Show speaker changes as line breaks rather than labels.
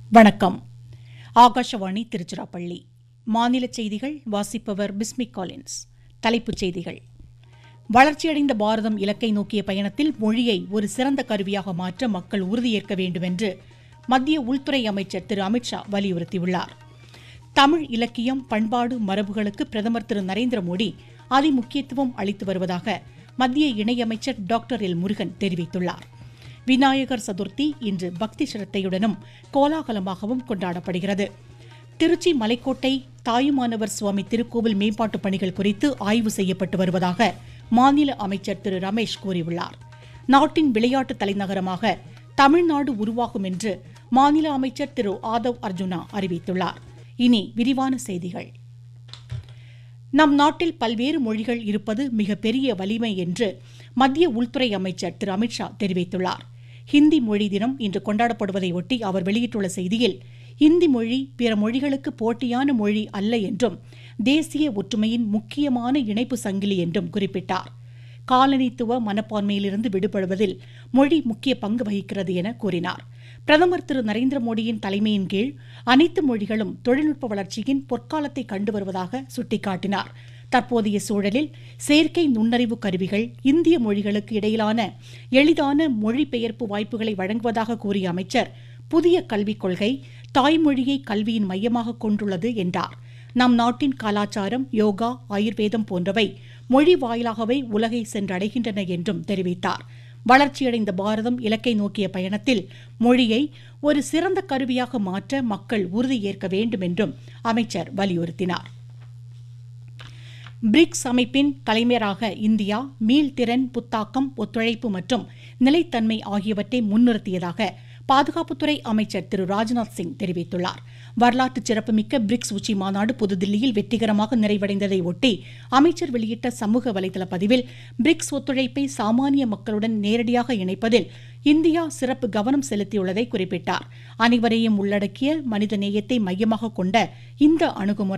வணக்கம் ஆகாஷவாணி திருச்சிராப்பள்ளி மாநில செய்திகள் வாசிப்பவர் பிஸ்மிக் காலின்ஸ் தலைப்புச் செய்திகள் வளர்ச்சியடைந்த பாரதம் இலக்கை நோக்கிய பயணத்தில் மொழியை ஒரு சிறந்த கருவியாக மாற்ற மக்கள் உறுதியேற்க வேண்டும் என்று மத்திய உள்துறை அமைச்சர் திரு அமித்ஷா வலியுறுத்தியுள்ளார் தமிழ் இலக்கியம் பண்பாடு மரபுகளுக்கு பிரதமர் திரு நரேந்திர மோடி அதிமுக்கியத்துவம் அளித்து வருவதாக மத்திய இணையமைச்சர் டாக்டர் எல் முருகன் தெரிவித்துள்ளார் விநாயகர் சதுர்த்தி இன்று பக்தி சிரத்தையுடனும் கோலாகலமாகவும் கொண்டாடப்படுகிறது திருச்சி மலைக்கோட்டை தாயுமானவர் சுவாமி திருக்கோவில் மேம்பாட்டுப் பணிகள் குறித்து ஆய்வு செய்யப்பட்டு வருவதாக மாநில அமைச்சர் திரு ரமேஷ் கூறியுள்ளார் நாட்டின் விளையாட்டு தலைநகரமாக தமிழ்நாடு உருவாகும் என்று மாநில அமைச்சர் திரு ஆதவ் அர்ஜுனா அறிவித்துள்ளார் இனி விரிவான செய்திகள் நம் நாட்டில் பல்வேறு மொழிகள் இருப்பது மிகப்பெரிய வலிமை என்று மத்திய உள்துறை அமைச்சர் திரு அமித்ஷா தெரிவித்துள்ளார் ஹிந்தி மொழி தினம் இன்று கொண்டாடப்படுவதையொட்டி அவர் வெளியிட்டுள்ள செய்தியில் இந்தி மொழி பிற மொழிகளுக்கு போட்டியான மொழி அல்ல என்றும் தேசிய ஒற்றுமையின் முக்கியமான இணைப்பு சங்கிலி என்றும் குறிப்பிட்டார் காலனித்துவ மனப்பான்மையிலிருந்து விடுபடுவதில் மொழி முக்கிய பங்கு வகிக்கிறது என கூறினார் பிரதமர் திரு நரேந்திர மோடியின் தலைமையின் கீழ் அனைத்து மொழிகளும் தொழில்நுட்ப வளர்ச்சியின் பொற்காலத்தை கண்டு வருவதாக சுட்டிக்காட்டினார் தற்போதைய சூழலில் செயற்கை நுண்ணறிவு கருவிகள் இந்திய மொழிகளுக்கு இடையிலான எளிதான மொழிபெயர்ப்பு வாய்ப்புகளை வழங்குவதாக கூறிய அமைச்சர் புதிய கல்விக் கொள்கை தாய்மொழியை கல்வியின் மையமாக கொண்டுள்ளது என்றார் நம் நாட்டின் கலாச்சாரம் யோகா ஆயுர்வேதம் போன்றவை மொழி வாயிலாகவே உலகை சென்றடைகின்றன என்றும் தெரிவித்தார் வளர்ச்சியடைந்த பாரதம் இலக்கை நோக்கிய பயணத்தில் மொழியை ஒரு சிறந்த கருவியாக மாற்ற மக்கள் உறுதியேற்க வேண்டும் என்றும் அமைச்சர் வலியுறுத்தினார் பிரிக்ஸ் அமைப்பின் தலைமையராக இந்தியா மீள்திறன் புத்தாக்கம் ஒத்துழைப்பு மற்றும் நிலைத்தன்மை ஆகியவற்றை முன்னிறுத்தியதாக பாதுகாப்புத்துறை அமைச்சர் திரு ராஜ்நாத் சிங் தெரிவித்துள்ளார் வரலாற்று சிறப்புமிக்க பிரிக்ஸ் உச்சி மாநாடு புதுதில்லியில் வெற்றிகரமாக நிறைவடைந்ததை ஒட்டி அமைச்சர் வெளியிட்ட சமூக வலைதள பதிவில் பிரிக்ஸ் ஒத்துழைப்பை சாமானிய மக்களுடன் நேரடியாக இணைப்பதில் இந்தியா சிறப்பு கவனம் செலுத்தியுள்ளதை குறிப்பிட்டார் அனைவரையும் உள்ளடக்கிய மனித நேயத்தை மையமாக கொண்ட இந்த அணுகுமுறை